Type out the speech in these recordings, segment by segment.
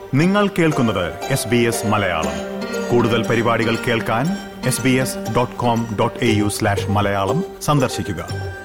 നിങ്ങൾ കേൾക്കുന്നത് S B S Malayalam കൂടുതൽ പരിപാടികൾ കേൾക്കാൻ S B S dot com dot A U slash Malayalam സന്ദർശിക്കുക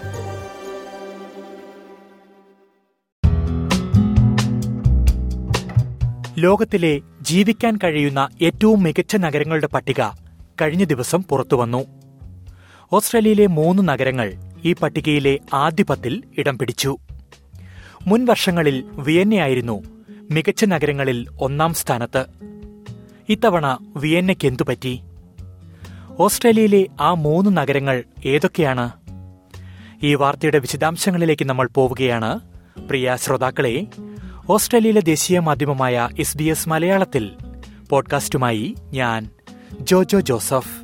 ലോകത്തിലെ ജീവിക്കാൻ കഴിയുന്ന ഏറ്റവും മികച്ച നഗരങ്ങളുടെ പട്ടിക കഴിഞ്ഞ ദിവസം പുറത്തുവന്നു ഓസ്ട്രേലിയയിലെ മൂന്ന് നഗരങ്ങൾ ഈ പട്ടികയിലെ ആദ്യ പത്തിൽ ഇടം പിടിച്ചു മുൻ വർഷങ്ങളിൽ വിയന്നയായിരുന്നു മികച്ച നഗരങ്ങളിൽ ഒന്നാം സ്ഥാനത്ത് ഇത്തവണ വിയന്നയ്ക്ക് എന്തുപറ്റി ഓസ്ട്രേലിയയിലെ ആ മൂന്ന് നഗരങ്ങൾ ഏതൊക്കെയാണ് ഈ വാർത്തയുടെ വിശദാംശങ്ങളിലേക്ക് നമ്മൾ പോവുകയാണ് പ്രിയ ശ്രോതാക്കളെ ഓസ്ട്രേലിയയിലെ ദേശീയ മാധ്യമമായ എസ് ബി എസ് മലയാളത്തിൽ പോഡ്കാസ്റ്റുമായി ഞാൻ ജോജോ ജോസഫ്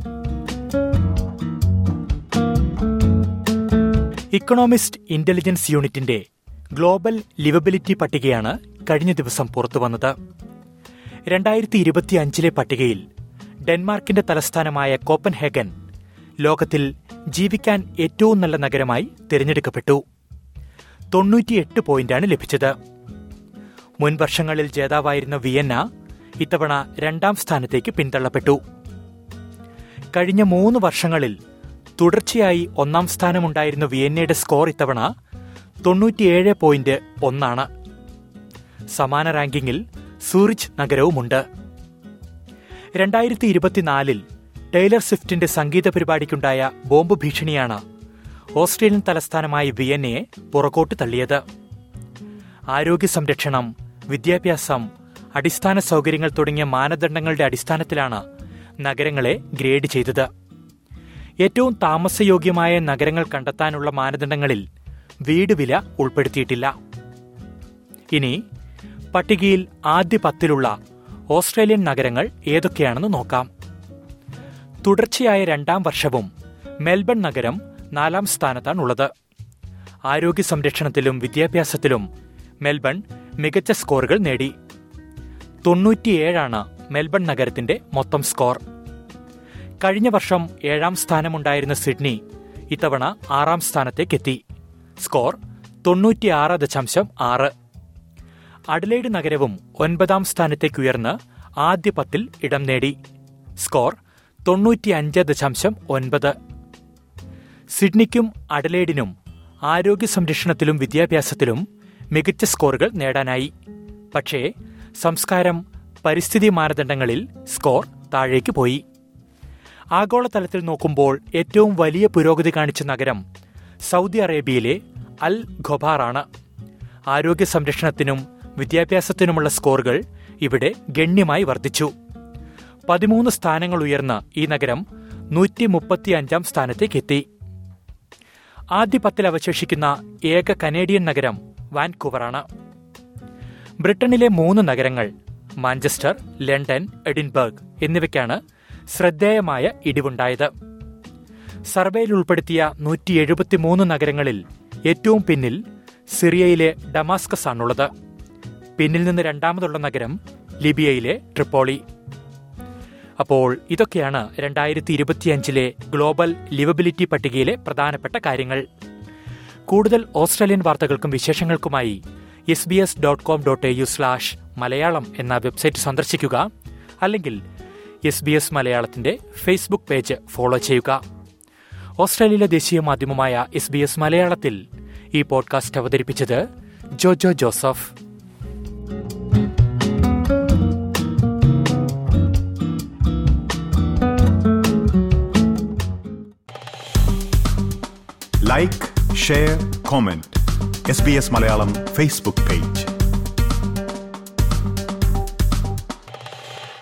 ഇക്കണോമിസ്റ്റ് ഇന്റലിജൻസ് യൂണിറ്റിന്റെ ഗ്ലോബൽ ലിവബിലിറ്റി പട്ടികയാണ് കഴിഞ്ഞ ദിവസം പുറത്തുവന്നത് രണ്ടായിരത്തി ഇരുപത്തിയഞ്ചിലെ പട്ടികയിൽ ഡെൻമാർക്കിന്റെ തലസ്ഥാനമായ കോപ്പൻഹേഗൻ ലോകത്തിൽ ജീവിക്കാൻ ഏറ്റവും നല്ല നഗരമായി തിരഞ്ഞെടുക്കപ്പെട്ടു തൊണ്ണൂറ്റിയെട്ട് പോയിന്റാണ് ലഭിച്ചത് മുൻ വർഷങ്ങളിൽ ജേതാവായിരുന്ന വിയന്ന ഇത്തവണ രണ്ടാം സ്ഥാനത്തേക്ക് പിന്തള്ളപ്പെട്ടു കഴിഞ്ഞ മൂന്ന് വർഷങ്ങളിൽ തുടർച്ചയായി ഒന്നാം സ്ഥാനമുണ്ടായിരുന്ന വിയന്നയുടെ സ്കോർ ഇത്തവണ തൊണ്ണൂറ്റിയേഴ് പോയിന്റ് ഒന്നാണ് സമാന റാങ്കിങ്ങിൽ സൂറിച്ച് നഗരവുമുണ്ട് രണ്ടായിരത്തി ഇരുപത്തിനാലിൽ ടൈലർ സ്വിഫ്റ്റിന്റെ സംഗീത പരിപാടിക്കുണ്ടായ ബോംബ് ഭീഷണിയാണ് ഓസ്ട്രേലിയൻ തലസ്ഥാനമായ വിയന്നയെ പുറകോട്ട് തള്ളിയത് ആരോഗ്യ സംരക്ഷണം വിദ്യാഭ്യാസം അടിസ്ഥാന സൗകര്യങ്ങൾ തുടങ്ങിയ മാനദണ്ഡങ്ങളുടെ അടിസ്ഥാനത്തിലാണ് നഗരങ്ങളെ ഗ്രേഡ് ചെയ്തത് ഏറ്റവും താമസയോഗ്യമായ നഗരങ്ങൾ കണ്ടെത്താനുള്ള മാനദണ്ഡങ്ങളിൽ വീട് വില ഉൾപ്പെടുത്തിയിട്ടില്ല ഇനി പട്ടികയിൽ ആദ്യ പത്തിലുള്ള ഓസ്ട്രേലിയൻ നഗരങ്ങൾ ഏതൊക്കെയാണെന്ന് നോക്കാം തുടർച്ചയായ രണ്ടാം വർഷവും മെൽബൺ നഗരം നാലാം സ്ഥാനത്താണുള്ളത് ആരോഗ്യ സംരക്ഷണത്തിലും വിദ്യാഭ്യാസത്തിലും മെൽബൺ മികച്ച സ്കോറുകൾ നേടി തൊണ്ണൂറ്റിയേഴാണ് മെൽബൺ നഗരത്തിന്റെ മൊത്തം സ്കോർ കഴിഞ്ഞ വർഷം ഏഴാം സ്ഥാനമുണ്ടായിരുന്ന സിഡ്നി ഇത്തവണ ആറാം സ്ഥാനത്തേക്കെത്തി സ്കോർ തൊണ്ണൂറ്റിയാറ് ദശാംശം ആറ് അഡലൈഡ് നഗരവും ഒൻപതാം സ്ഥാനത്തേക്ക് ഉയർന്ന് ആദ്യ പത്തിൽ ഇടം നേടി സ്കോർ തൊണ്ണൂറ്റിയഞ്ച് ദശാംശം ഒൻപത് സിഡ്നിക്കും അഡലൈഡിനും ആരോഗ്യ സംരക്ഷണത്തിലും വിദ്യാഭ്യാസത്തിലും മികച്ച സ്കോറുകൾ നേടാനായി പക്ഷേ സംസ്കാരം പരിസ്ഥിതി മാനദണ്ഡങ്ങളിൽ സ്കോർ താഴേക്ക് പോയി ആഗോളതലത്തിൽ നോക്കുമ്പോൾ ഏറ്റവും വലിയ പുരോഗതി കാണിച്ച നഗരം സൗദി അറേബ്യയിലെ അൽ ഖൊബാറാണ് ആരോഗ്യ സംരക്ഷണത്തിനും വിദ്യാഭ്യാസത്തിനുമുള്ള സ്കോറുകൾ ഇവിടെ ഗണ്യമായി വർദ്ധിച്ചു പതിമൂന്ന് സ്ഥാനങ്ങൾ ഉയർന്ന ഈ നഗരം നൂറ്റി മുപ്പത്തിയഞ്ചാം സ്ഥാനത്തേക്കെത്തി ആദ്യ പത്തിൽ അവശേഷിക്കുന്ന ഏക കനേഡിയൻ നഗരം വാൻകൂവറാണ് ബ്രിട്ടനിലെ മൂന്ന് നഗരങ്ങൾ മാഞ്ചസ്റ്റർ ലണ്ടൻ എഡിൻബർഗ് എന്നിവയ്ക്കാണ് ശ്രദ്ധേയമായ ഇടിവുണ്ടായത് സർവേയിൽ ഉൾപ്പെടുത്തിയ നൂറ്റി എഴുപത്തിമൂന്ന് നഗരങ്ങളിൽ ഏറ്റവും പിന്നിൽ സിറിയയിലെ ഡമാസ്കസ് ആണുള്ളത് പിന്നിൽ നിന്ന് രണ്ടാമതുള്ള നഗരം ലിബിയയിലെ ട്രിപ്പോളി അപ്പോൾ ഇതൊക്കെയാണ് രണ്ടായിരത്തി ഇരുപത്തിയഞ്ചിലെ ഗ്ലോബൽ ലിവബിലിറ്റി പട്ടികയിലെ പ്രധാനപ്പെട്ട കാര്യങ്ങൾ കൂടുതൽ ഓസ്ട്രേലിയൻ വാർത്തകൾക്കും വിശേഷങ്ങൾക്കുമായി S B S dot com dot A U slash Malayalam എന്ന വെബ്സൈറ്റ് സന്ദർശിക്കുക അല്ലെങ്കിൽ എസ് ബി എസ് മലയാളത്തിന്റെ ഫേസ്ബുക്ക് പേജ് ഫോളോ ചെയ്യുക ഓസ്ട്രേലിയയിലെ ദേശീയ മാധ്യമമായ എസ് ബി എസ് മലയാളത്തിൽ ഈ പോഡ്കാസ്റ്റ് അവതരിപ്പിച്ചത് Jojo Joseph like share comment S B S Malayalam Facebook page